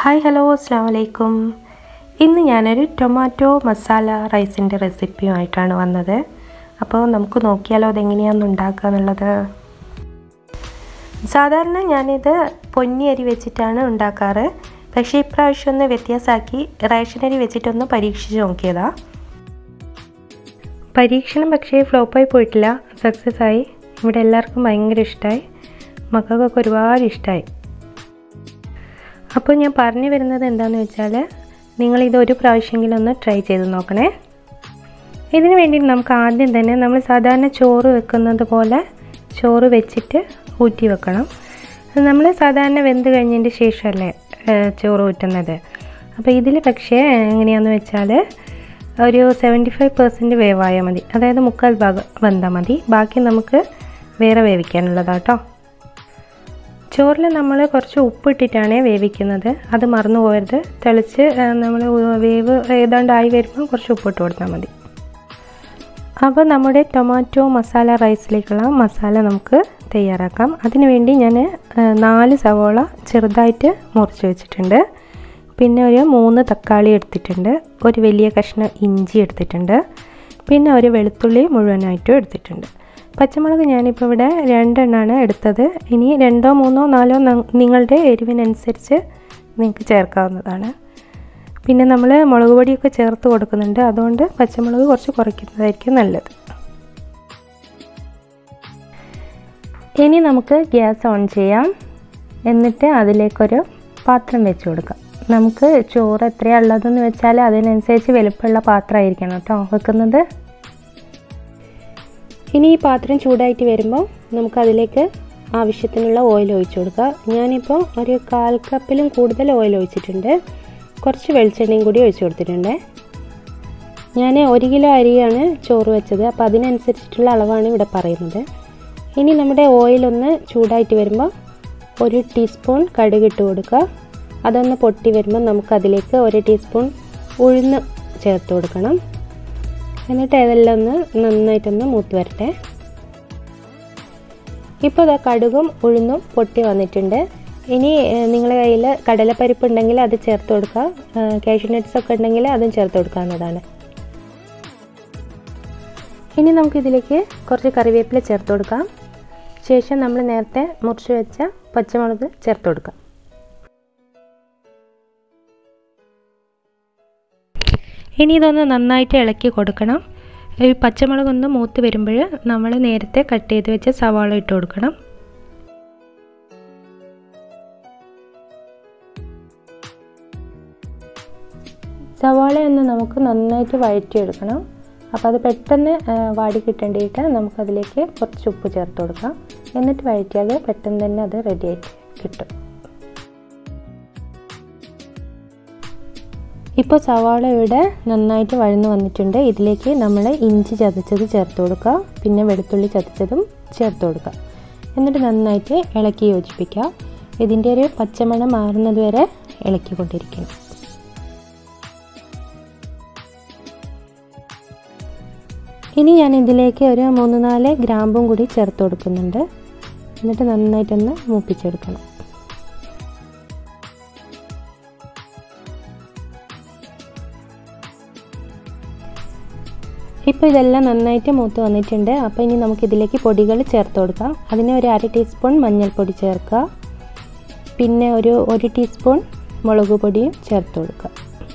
hi hello അസ്സാം വലൈക്കും ഇന്ന് ഞാനൊരു ടൊമാറ്റോ മസാല റൈസിൻ്റെ റെസിപ്പിയുമായിട്ടാണ് വന്നത് അപ്പോൾ നമുക്ക് നോക്കിയാലോ അതെങ്ങനെയാണെന്ന് ഉണ്ടാക്കുക എന്നുള്ളത് സാധാരണ ഞാനിത് പൊന്നി അരി വെച്ചിട്ടാണ് ഉണ്ടാക്കാറ് പക്ഷേ ഇപ്രാവശ്യം ഒന്ന് വ്യത്യാസമാക്കി റേഷൻ അരി വെച്ചിട്ടൊന്ന് പരീക്ഷിച്ച് നോക്കിയതാ പരീക്ഷണം പക്ഷേ ഫ്ലോപ്പായി പോയിട്ടില്ല സക്സസ് ആയി ഇവിടെ എല്ലാവർക്കും ഭയങ്കര ഇഷ്ടമായി മക്കൾക്കൊക്കെ ഒരുപാട് ഇഷ്ടമായി അപ്പോൾ ഞാൻ പറഞ്ഞു വരുന്നത് എന്താണെന്ന് വെച്ചാൽ നിങ്ങളിത് ഒരു പ്രാവശ്യമെങ്കിലും ഒന്ന് ട്രൈ ചെയ്ത് നോക്കണേ ഇതിന് വേണ്ടി നമുക്ക് ആദ്യം തന്നെ നമ്മൾ സാധാരണ ചോറ് വെക്കുന്നത് പോലെ ചോറ് വെച്ചിട്ട് ഊറ്റി വെക്കണം നമ്മൾ സാധാരണ വെന്ത് കഴിഞ്ഞതിൻ്റെ ശേഷമല്ലേ ചോറ് ഊറ്റുന്നത് അപ്പോൾ ഇതിൽ പക്ഷേ എങ്ങനെയാണെന്ന് വെച്ചാൽ ഒരു സെവൻറ്റി ഫൈവ് പെർസെൻറ്റ് വേവായാൽ മതി അതായത് മുക്കാൽ ഭാഗം വെന്താൽ മതി ബാക്കി നമുക്ക് വേറെ വേവിക്കാനുള്ളതാട്ടോ ചോറിൽ നമ്മൾ കുറച്ച് ഉപ്പിട്ടിട്ടാണ് വേവിക്കുന്നത് അത് മറന്നു പോകരുത് തിളച്ച് നമ്മൾ വേവ് ഏതാണ്ടായി വരുമ്പോൾ കുറച്ച് ഉപ്പിട്ട് കൊടുത്താൽ മതി അപ്പോൾ നമ്മുടെ ടൊമാറ്റോ മസാല റൈസിലേക്കുള്ള മസാല നമുക്ക് തയ്യാറാക്കാം അതിനുവേണ്ടി ഞാൻ നാല് സവോള ചെറുതായിട്ട് മുറിച്ച് വെച്ചിട്ടുണ്ട് പിന്നെ ഒരു മൂന്ന് തക്കാളി എടുത്തിട്ടുണ്ട് ഒരു വലിയ കഷ്ണം ഇഞ്ചി എടുത്തിട്ടുണ്ട് പിന്നെ ഒരു വെളുത്തുള്ളി മുഴുവനായിട്ടും എടുത്തിട്ടുണ്ട് പച്ചമുളക് ഞാനിപ്പോൾ ഇവിടെ രണ്ടെണ്ണമാണ് എടുത്തത് ഇനി രണ്ടോ മൂന്നോ നാലോ നിങ്ങളുടെ എരിവിനനുസരിച്ച് നിങ്ങൾക്ക് ചേർക്കാവുന്നതാണ് പിന്നെ നമ്മൾ മുളക് പൊടിയൊക്കെ ചേർത്ത് കൊടുക്കുന്നുണ്ട് അതുകൊണ്ട് പച്ചമുളക് കുറച്ച് കുറയ്ക്കുന്നതായിരിക്കും നല്ലത് ഇനി നമുക്ക് ഗ്യാസ് ഓൺ ചെയ്യാം എന്നിട്ട് അതിലേക്കൊരു പാത്രം വെച്ച് കൊടുക്കാം നമുക്ക് ചോറ് എത്രയാണ് ഉള്ളതെന്ന് വെച്ചാൽ അതിനനുസരിച്ച് വലുപ്പമുള്ള പാത്രമായിരിക്കണം കേട്ടോ വെക്കുന്നത് ഇനി ഈ പാത്രം ചൂടായിട്ട് വരുമ്പോൾ നമുക്കതിലേക്ക് ആവശ്യത്തിനുള്ള ഓയിൽ ഒഴിച്ചു കൊടുക്കുക ഞാനിപ്പോൾ ഒരു കാൽ കപ്പിലും കൂടുതൽ ഓയിൽ ഒഴിച്ചിട്ടുണ്ട് കുറച്ച് വെളിച്ചെണ്ണയും കൂടി ഒഴിച്ചു കൊടുത്തിട്ടുണ്ട് ഞാൻ ഒരു കിലോ അരിയാണ് ചോറ് വെച്ചത് അപ്പോൾ അതിനനുസരിച്ചിട്ടുള്ള അളവാണ് ഇവിടെ പറയുന്നത് ഇനി നമ്മുടെ ഓയിലൊന്ന് ചൂടായിട്ട് വരുമ്പോൾ ഒരു ടീസ്പൂൺ കടുകിട്ട് കൊടുക്കുക അതൊന്ന് പൊട്ടി വരുമ്പോൾ നമുക്കതിലേക്ക് ഒരു ടീസ്പൂൺ ഉഴുന്ന് ചേർത്ത് കൊടുക്കണം എന്നിട്ട് അതെല്ലാം ഒന്ന് നന്നായിട്ടൊന്ന് മൂത്ത് വരട്ടെ ഇപ്പോൾ ഇതാ കടുകും ഉഴുന്നും പൊട്ടി വന്നിട്ടുണ്ട് ഇനി നിങ്ങളുടെ കയ്യിൽ കടലപ്പരിപ്പ് ഉണ്ടെങ്കിൽ അത് ചേർത്ത് കൊടുക്കുക കാഷ്യൂ നട്ട്സ് ഒക്കെ ഉണ്ടെങ്കിൽ അതും ചേർത്ത് കൊടുക്കാവുന്നതാണ് ഇനി നമുക്കിതിലേക്ക് കുറച്ച് കറിവേപ്പില ചേർത്ത് കൊടുക്കാം ശേഷം നമ്മൾ നേരത്തെ മുറിച്ച് വെച്ച പച്ചമുളക് ചേർത്ത് കൊടുക്കാം ഇനി ഇതൊന്ന് നന്നായിട്ട് ഇളക്കി കൊടുക്കണം ഈ പച്ചമുളക് ഒന്ന് മൂത്ത് വരുമ്പോൾ നമ്മൾ നേരത്തെ കട്ട് ചെയ്ത് വെച്ച സവാള ഇട്ട് കൊടുക്കണം സവാള ഒന്ന് നമുക്ക് നന്നായിട്ട് വഴറ്റിയെടുക്കണം അപ്പോൾ അത് പെട്ടെന്ന് വാടി കിട്ടേണ്ടിയിട്ട് നമുക്കതിലേക്ക് കുറച്ച് ഉപ്പ് ചേർത്ത് കൊടുക്കാം എന്നിട്ട് വഴറ്റിയാൽ പെട്ടെന്ന് തന്നെ അത് റെഡി ആയിട്ട് കിട്ടും ഇപ്പോൾ സവാള ഇവിടെ നന്നായിട്ട് വഴന്നു വന്നിട്ടുണ്ട് ഇതിലേക്ക് നമ്മൾ ഇഞ്ചി ചതച്ചത് ചേർത്ത് കൊടുക്കുക പിന്നെ വെളുത്തുള്ളി ചതച്ചതും ചേർത്ത് കൊടുക്കുക എന്നിട്ട് നന്നായിട്ട് ഇളക്കി യോജിപ്പിക്കുക ഇതിൻ്റെ ഒരു പച്ചമണം മാറുന്നത് വരെ ഇളക്കിക്കൊണ്ടിരിക്കണം ഇനി ഞാൻ ഇതിലേക്ക് ഒരു മൂന്ന് നാല് ഗ്രാമ്പും കൂടി ചേർത്ത് കൊടുക്കുന്നുണ്ട് എന്നിട്ട് നന്നായിട്ടൊന്ന് മൂപ്പിച്ചെടുക്കണം ഇപ്പോൾ ഇതെല്ലാം നന്നായിട്ട് മൂത്ത് വന്നിട്ടുണ്ട് അപ്പോൾ ഇനി നമുക്കിതിലേക്ക് പൊടികൾ ചേർത്ത് കൊടുക്കാം അതിന് ഒരു അര ടീസ്പൂൺ മഞ്ഞൾപ്പൊടി ചേർക്കുക പിന്നെ ഒരു ഒരു ടീസ്പൂൺ മുളക് പൊടിയും ചേർത്ത് കൊടുക്കുക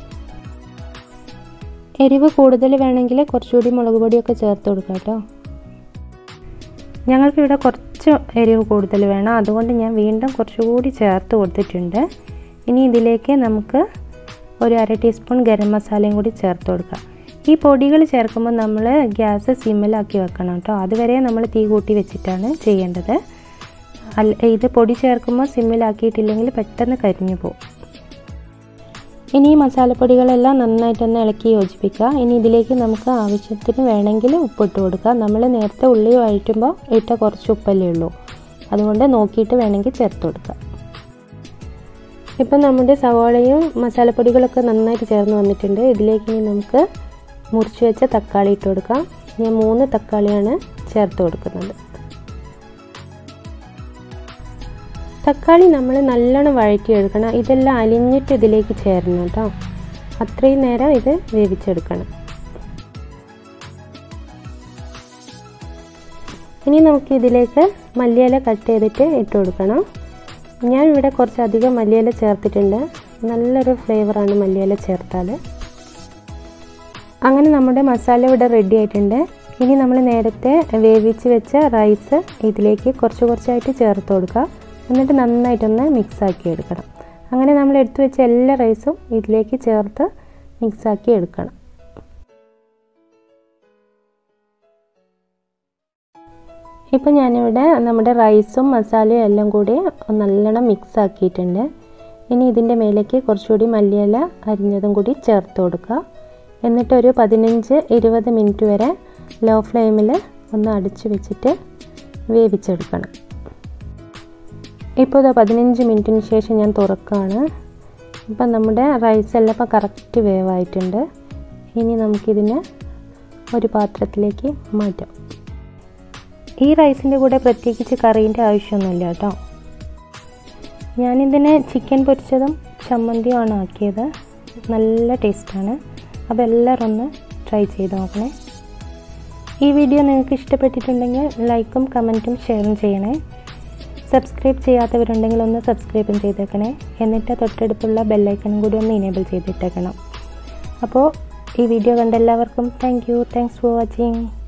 എരിവ് കൂടുതൽ വേണമെങ്കിൽ കുറച്ചുകൂടി മുളക് പൊടിയൊക്കെ ചേർത്ത് കൊടുക്കുക കേട്ടോ ഞങ്ങൾക്കിവിടെ കുറച്ച് എരിവ് കൂടുതൽ വേണം അതുകൊണ്ട് ഞാൻ വീണ്ടും കുറച്ചുകൂടി ചേർത്ത് കൊടുത്തിട്ടുണ്ട് ഇനി ഇതിലേക്ക് നമുക്ക് ഒരു അര ടീസ്പൂൺ ഗരം മസാലയും കൂടി ചേർത്ത് കൊടുക്കാം ഈ പൊടികൾ ചേർക്കുമ്പോൾ നമ്മൾ ഗ്യാസ് സിമ്മിലാക്കി വെക്കണം കേട്ടോ അതുവരെ നമ്മൾ തീ കൂട്ടി വെച്ചിട്ടാണ് ചെയ്യേണ്ടത് അല്ല ഇത് പൊടി ചേർക്കുമ്പോൾ സിമ്മിലാക്കിയിട്ടില്ലെങ്കിൽ പെട്ടെന്ന് കരിഞ്ഞു പോകും ഇനി ഈ മസാലപ്പൊടികളെല്ലാം നന്നായിട്ടൊന്ന് ഇളക്കി യോജിപ്പിക്കുക ഇനി ഇതിലേക്ക് നമുക്ക് ആവശ്യത്തിന് വേണമെങ്കിൽ ഉപ്പിട്ട് കൊടുക്കുക നമ്മൾ നേരത്തെ ഉള്ളി വഴറ്റുമ്പോൾ ഇട്ട കുറച്ച് ഉപ്പല്ലേ ഉള്ളൂ അതുകൊണ്ട് നോക്കിയിട്ട് വേണമെങ്കിൽ ചേർത്ത് കൊടുക്കുക ഇപ്പം നമ്മുടെ സവാളയും മസാലപ്പൊടികളൊക്കെ നന്നായിട്ട് ചേർന്ന് വന്നിട്ടുണ്ട് ഇതിലേക്ക് ഇനി നമുക്ക് മുറിച്ച് വെച്ച തക്കാളി ഇട്ട് കൊടുക്കാം ഞാൻ മൂന്ന് തക്കാളിയാണ് ചേർത്ത് കൊടുക്കുന്നത് തക്കാളി നമ്മൾ നല്ലോണം വഴറ്റിയെടുക്കണം ഇതെല്ലാം അലിഞ്ഞിട്ട് ഇതിലേക്ക് ചേരണം കേട്ടോ അത്രയും നേരം ഇത് വേവിച്ചെടുക്കണം ഇനി നമുക്ക് ഇതിലേക്ക് മല്ലിയില കട്ട് ചെയ്തിട്ട് ഇട്ട് കൊടുക്കണം ഞാൻ ഇവിടെ കുറച്ചധികം മല്ലിയില ചേർത്തിട്ടുണ്ട് നല്ലൊരു ഫ്ലേവറാണ് മല്ലിയില ചേർത്താൽ അങ്ങനെ നമ്മുടെ മസാല ഇവിടെ റെഡി ആയിട്ടുണ്ട് ഇനി നമ്മൾ നേരത്തെ വേവിച്ച് വെച്ച റൈസ് ഇതിലേക്ക് കുറച്ച് കുറച്ചായിട്ട് ചേർത്ത് കൊടുക്കുക എന്നിട്ട് നന്നായിട്ടൊന്ന് മിക്സാക്കി എടുക്കണം അങ്ങനെ നമ്മൾ എടുത്തു വെച്ച എല്ലാ റൈസും ഇതിലേക്ക് ചേർത്ത് മിക്സാക്കി എടുക്കണം ഇപ്പം ഞാനിവിടെ നമ്മുടെ റൈസും മസാലയും എല്ലാം കൂടി നല്ലോണം മിക്സ് ആക്കിയിട്ടുണ്ട് ഇനി ഇതിൻ്റെ മേലേക്ക് കുറച്ചുകൂടി മല്ലിയില അരിഞ്ഞതും കൂടി ചേർത്ത് കൊടുക്കുക എന്നിട്ടൊരു പതിനഞ്ച് ഇരുപത് മിനിറ്റ് വരെ ലോ ഫ്ലെയിമിൽ ഒന്ന് അടിച്ചു വെച്ചിട്ട് വേവിച്ചെടുക്കണം ഇപ്പോൾ ഇത് പതിനഞ്ച് മിനിറ്റിന് ശേഷം ഞാൻ തുറക്കുകയാണ് ഇപ്പം നമ്മുടെ റൈസ് എല്ലാം ഇപ്പോൾ കറക്റ്റ് വേവായിട്ടുണ്ട് ഇനി നമുക്കിതിനെ ഒരു പാത്രത്തിലേക്ക് മാറ്റാം ഈ റൈസിൻ്റെ കൂടെ പ്രത്യേകിച്ച് കറീൻ്റെ ആവശ്യമൊന്നുമില്ല കേട്ടോ ഞാനിതിനെ ചിക്കൻ പൊരിച്ചതും ചമ്മന്തിയുമാണ് ആക്കിയത് നല്ല ടേസ്റ്റാണ് അപ്പോൾ എല്ലാവരും ഒന്ന് ട്രൈ ചെയ്ത് നോക്കണേ ഈ വീഡിയോ നിങ്ങൾക്ക് ഇഷ്ടപ്പെട്ടിട്ടുണ്ടെങ്കിൽ ലൈക്കും കമൻറ്റും ഷെയറും ചെയ്യണേ സബ്സ്ക്രൈബ് ചെയ്യാത്തവരുണ്ടെങ്കിൽ ഒന്ന് സബ്സ്ക്രൈബും ചെയ്തേക്കണേ എന്നിട്ട് തൊട്ടടുത്തുള്ള ബെല്ലൈക്കനും കൂടി ഒന്ന് ഇനേബിൾ ചെയ്തിട്ടേക്കണം അപ്പോൾ ഈ വീഡിയോ കണ്ട എല്ലാവർക്കും thank you thanks for watching